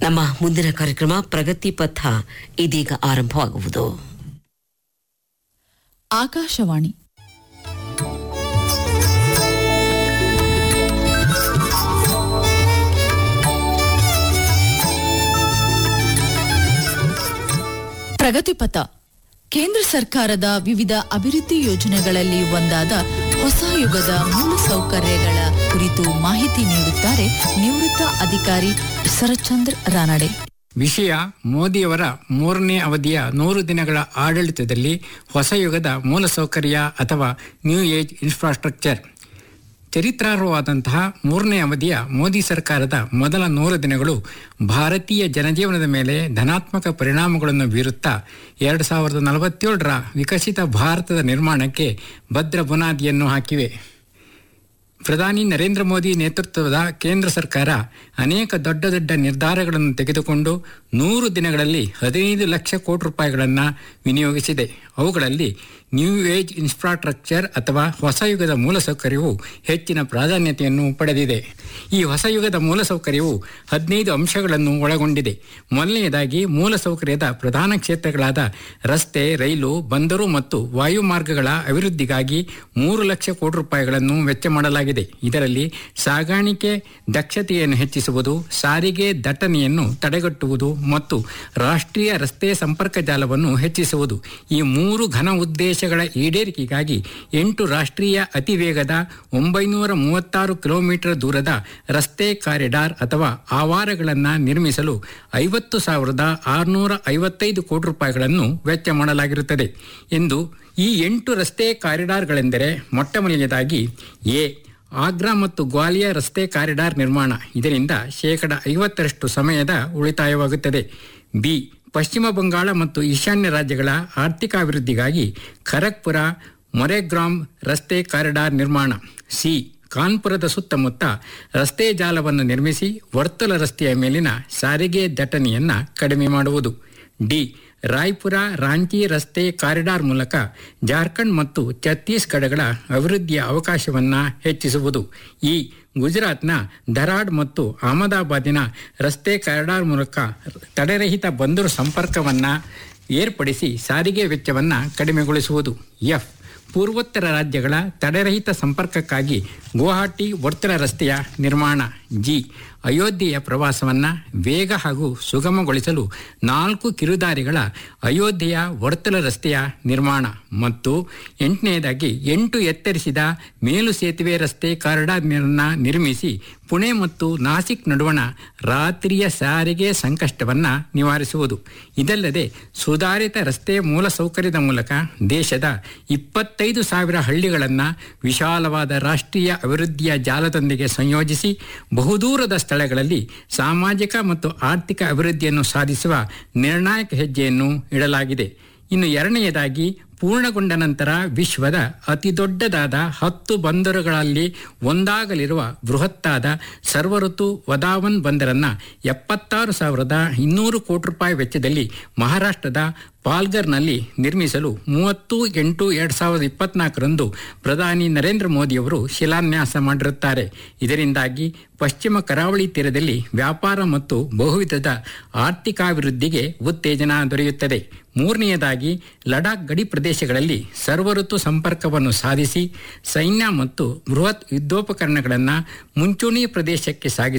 ನಮ್ಮ ಮುಂದಿನ ಕಾರ್ಯಕ್ರಮ ಪ್ರಗತಿ ಪಥ ಇದೀಗ ಆರಂಭವಾಗುವುದು ಆಕಾಶವಾಣಿ ಪ್ರಗತಿಪಥ ಕೇಂದ್ರ ಸರ್ಕಾರದ ವಿವಿಧ ಅಭಿವೃದ್ಧಿ ಯೋಜನೆಗಳಲ್ಲಿ ಒಂದಾದ ಹೊಸ ಯುಗದ ಮೂಲಸೌಕರ್ಯಗಳ ಕುರಿತು ಮಾಹಿತಿ ನೀಡುತ್ತಾರೆ ನಿವೃತ್ತ ಅಧಿಕಾರಿ ಶರತ್ಚಂದ್ರ ರಾನಡೆ ವಿಷಯ ಮೋದಿಯವರ ಮೂರನೇ ಅವಧಿಯ ನೂರು ದಿನಗಳ ಆಡಳಿತದಲ್ಲಿ ಹೊಸ ಯುಗದ ಮೂಲಸೌಕರ್ಯ ಅಥವಾ ನ್ಯೂ ಏಜ್ ಇನ್ಫ್ರಾಸ್ಟ್ರಕ್ಚರ್ ಚರಿತ್ರಾರ್ಹವಾದಂತಹ ಮೂರನೇ ಅವಧಿಯ ಮೋದಿ ಸರ್ಕಾರದ ಮೊದಲ ನೂರು ದಿನಗಳು ಭಾರತೀಯ ಜನಜೀವನದ ಮೇಲೆ ಧನಾತ್ಮಕ ಪರಿಣಾಮಗಳನ್ನು ಬೀರುತ್ತಾ ಎರಡು ಸಾವಿರದ ನಲವತ್ತೇಳರ ವಿಕಸಿತ ಭಾರತದ ನಿರ್ಮಾಣಕ್ಕೆ ಭದ್ರ ಬುನಾದಿಯನ್ನು ಹಾಕಿವೆ ಪ್ರಧಾನಿ ನರೇಂದ್ರ ಮೋದಿ ನೇತೃತ್ವದ ಕೇಂದ್ರ ಸರ್ಕಾರ ಅನೇಕ ದೊಡ್ಡ ದೊಡ್ಡ ನಿರ್ಧಾರಗಳನ್ನು ತೆಗೆದುಕೊಂಡು ನೂರು ದಿನಗಳಲ್ಲಿ ಹದಿನೈದು ಲಕ್ಷ ಕೋಟಿ ರೂಪಾಯಿಗಳನ್ನು ವಿನಿಯೋಗಿಸಿದೆ ಅವುಗಳಲ್ಲಿ ನ್ಯೂ ಏಜ್ ಇನ್ಫ್ರಾಸ್ಟ್ರಕ್ಚರ್ ಅಥವಾ ಹೊಸ ಯುಗದ ಮೂಲಸೌಕರ್ಯವು ಹೆಚ್ಚಿನ ಪ್ರಾಧಾನ್ಯತೆಯನ್ನು ಪಡೆದಿದೆ ಈ ಹೊಸ ಯುಗದ ಮೂಲಸೌಕರ್ಯವು ಹದಿನೈದು ಅಂಶಗಳನ್ನು ಒಳಗೊಂಡಿದೆ ಮೊದಲನೆಯದಾಗಿ ಮೂಲಸೌಕರ್ಯದ ಪ್ರಧಾನ ಕ್ಷೇತ್ರಗಳಾದ ರಸ್ತೆ ರೈಲು ಬಂದರು ಮತ್ತು ವಾಯು ಮಾರ್ಗಗಳ ಅಭಿವೃದ್ಧಿಗಾಗಿ ಮೂರು ಲಕ್ಷ ಕೋಟಿ ರೂಪಾಯಿಗಳನ್ನು ವೆಚ್ಚ ಮಾಡಲಾಗಿದೆ ಇದರಲ್ಲಿ ಸಾಗಾಣಿಕೆ ದಕ್ಷತೆಯನ್ನು ಹೆಚ್ಚಿಸುವುದು ಸಾರಿಗೆ ದಟ್ಟಣೆಯನ್ನು ತಡೆಗಟ್ಟುವುದು ಮತ್ತು ರಾಷ್ಟ್ರೀಯ ರಸ್ತೆ ಸಂಪರ್ಕ ಜಾಲವನ್ನು ಹೆಚ್ಚಿಸುವುದು ಈ ಮೂರು ಘನ ಉದ್ದೇಶಗಳ ಈಡೇರಿಕೆಗಾಗಿ ಎಂಟು ರಾಷ್ಟ್ರೀಯ ಅತಿ ವೇಗದ ಒಂಬೈನೂರ ಮೂವತ್ತಾರು ಕಿಲೋಮೀಟರ್ ದೂರದ ರಸ್ತೆ ಕಾರಿಡಾರ್ ಅಥವಾ ಆವಾರಗಳನ್ನು ನಿರ್ಮಿಸಲು ಐವತ್ತು ಸಾವಿರದ ಆರುನೂರ ಐವತ್ತೈದು ಕೋಟಿ ರೂಪಾಯಿಗಳನ್ನು ವೆಚ್ಚ ಮಾಡಲಾಗಿರುತ್ತದೆ ಎಂದು ಈ ಎಂಟು ರಸ್ತೆ ಕಾರಿಡಾರ್ಗಳೆಂದರೆ ಮೊಟ್ಟ ಮೊದಲನೇದಾಗಿ ಎ ಆಗ್ರಾ ಮತ್ತು ಗ್ವಾಲಿಯರ್ ರಸ್ತೆ ಕಾರಿಡಾರ್ ನಿರ್ಮಾಣ ಇದರಿಂದ ಶೇಕಡ ಐವತ್ತರಷ್ಟು ಸಮಯದ ಉಳಿತಾಯವಾಗುತ್ತದೆ ಬಿ ಪಶ್ಚಿಮ ಬಂಗಾಳ ಮತ್ತು ಈಶಾನ್ಯ ರಾಜ್ಯಗಳ ಆರ್ಥಿಕ ಅಭಿವೃದ್ಧಿಗಾಗಿ ಖರಗ್ಪುರ ಮೊರೆಗ್ರಾಮ್ ರಸ್ತೆ ಕಾರಿಡಾರ್ ನಿರ್ಮಾಣ ಸಿ ಕಾನ್ಪುರದ ಸುತ್ತಮುತ್ತ ರಸ್ತೆ ಜಾಲವನ್ನು ನಿರ್ಮಿಸಿ ವರ್ತುಲ ರಸ್ತೆಯ ಮೇಲಿನ ಸಾರಿಗೆ ದಟ್ಟಣೆಯನ್ನು ಕಡಿಮೆ ಮಾಡುವುದು ಡಿ ರಾಯ್ಪುರ ರಾಂಚಿ ರಸ್ತೆ ಕಾರಿಡಾರ್ ಮೂಲಕ ಜಾರ್ಖಂಡ್ ಮತ್ತು ಛತ್ತೀಸ್ಗಢಗಳ ಅಭಿವೃದ್ಧಿಯ ಅವಕಾಶವನ್ನು ಹೆಚ್ಚಿಸುವುದು ಈ ಗುಜರಾತ್ನ ಧರಾಡ್ ಮತ್ತು ಅಹಮದಾಬಾದಿನ ರಸ್ತೆ ಕಾರಿಡಾರ್ ಮೂಲಕ ತಡೆರಹಿತ ಬಂದರು ಸಂಪರ್ಕವನ್ನು ಏರ್ಪಡಿಸಿ ಸಾರಿಗೆ ವೆಚ್ಚವನ್ನು ಕಡಿಮೆಗೊಳಿಸುವುದು ಎಫ್ ಪೂರ್ವೋತ್ತರ ರಾಜ್ಯಗಳ ತಡೆರಹಿತ ಸಂಪರ್ಕಕ್ಕಾಗಿ ಗುವಾಹಟಿ ವರ್ತುಲ ರಸ್ತೆಯ ನಿರ್ಮಾಣ ಜಿ ಅಯೋಧ್ಯೆಯ ಪ್ರವಾಸವನ್ನು ವೇಗ ಹಾಗೂ ಸುಗಮಗೊಳಿಸಲು ನಾಲ್ಕು ಕಿರುದಾರಿಗಳ ಅಯೋಧ್ಯೆಯ ವರ್ತುಲ ರಸ್ತೆಯ ನಿರ್ಮಾಣ ಮತ್ತು ಎಂಟನೆಯದಾಗಿ ಎಂಟು ಎತ್ತರಿಸಿದ ಮೇಲು ಸೇತುವೆ ರಸ್ತೆ ಕಾರಿಡಾರ್ನ ನಿರ್ಮಿಸಿ ಪುಣೆ ಮತ್ತು ನಾಸಿಕ್ ನಡುವಣ ರಾತ್ರಿಯ ಸಾರಿಗೆ ಸಂಕಷ್ಟವನ್ನು ನಿವಾರಿಸುವುದು ಇದಲ್ಲದೆ ಸುಧಾರಿತ ರಸ್ತೆ ಮೂಲಸೌಕರ್ಯದ ಮೂಲಕ ದೇಶದ ಇಪ್ಪತ್ತೈದು ಸಾವಿರ ಹಳ್ಳಿಗಳನ್ನು ವಿಶಾಲವಾದ ರಾಷ್ಟ್ರೀಯ ಅಭಿವೃದ್ಧಿಯ ಜಾಲದೊಂದಿಗೆ ಸಂಯೋಜಿಸಿ ಬಹುದೂರದ ಸ್ಥಳಗಳಲ್ಲಿ ಸಾಮಾಜಿಕ ಮತ್ತು ಆರ್ಥಿಕ ಅಭಿವೃದ್ಧಿಯನ್ನು ಸಾಧಿಸುವ ನಿರ್ಣಾಯಕ ಹೆಜ್ಜೆಯನ್ನು ಇಡಲಾಗಿದೆ ಇನ್ನು ಎರಡನೆಯದಾಗಿ ಪೂರ್ಣಗೊಂಡ ನಂತರ ವಿಶ್ವದ ಅತಿ ದೊಡ್ಡದಾದ ಹತ್ತು ಬಂದರುಗಳಲ್ಲಿ ಒಂದಾಗಲಿರುವ ಬೃಹತ್ತಾದ ಸರ್ವಋತು ವದಾವನ್ ಬಂದರನ್ನು ಎಪ್ಪತ್ತಾರು ಸಾವಿರದ ಇನ್ನೂರು ಕೋಟಿ ರೂಪಾಯಿ ವೆಚ್ಚದಲ್ಲಿ ಮಹಾರಾಷ್ಟ್ರದ ಪಾಲ್ಗರ್ನಲ್ಲಿ ನಿರ್ಮಿಸಲು ಮೂವತ್ತು ಎಂಟು ಎರಡು ಸಾವಿರದ ಇಪ್ಪತ್ನಾಲ್ಕರಂದು ಪ್ರಧಾನಿ ನರೇಂದ್ರ ಮೋದಿಯವರು ಶಿಲಾನ್ಯಾಸ ಮಾಡಿರುತ್ತಾರೆ ಇದರಿಂದಾಗಿ ಪಶ್ಚಿಮ ಕರಾವಳಿ ತೀರದಲ್ಲಿ ವ್ಯಾಪಾರ ಮತ್ತು ಬಹುವಿಧದ ಆರ್ಥಿಕಾಭಿವೃದ್ಧಿಗೆ ಉತ್ತೇಜನ ದೊರೆಯುತ್ತದೆ ಮೂರನೆಯದಾಗಿ ಲಡಾಖ್ ಗಡಿ ಪ್ರದೇಶಗಳಲ್ಲಿ ಸರ್ವಋತು ಸಂಪರ್ಕವನ್ನು ಸಾಧಿಸಿ ಸೈನ್ಯ ಮತ್ತು ಬೃಹತ್ ಯುದ್ಧೋಪಕರಣಗಳನ್ನು ಮುಂಚೂಣಿ ಪ್ರದೇಶಕ್ಕೆ ಸಾಗಿಸಿ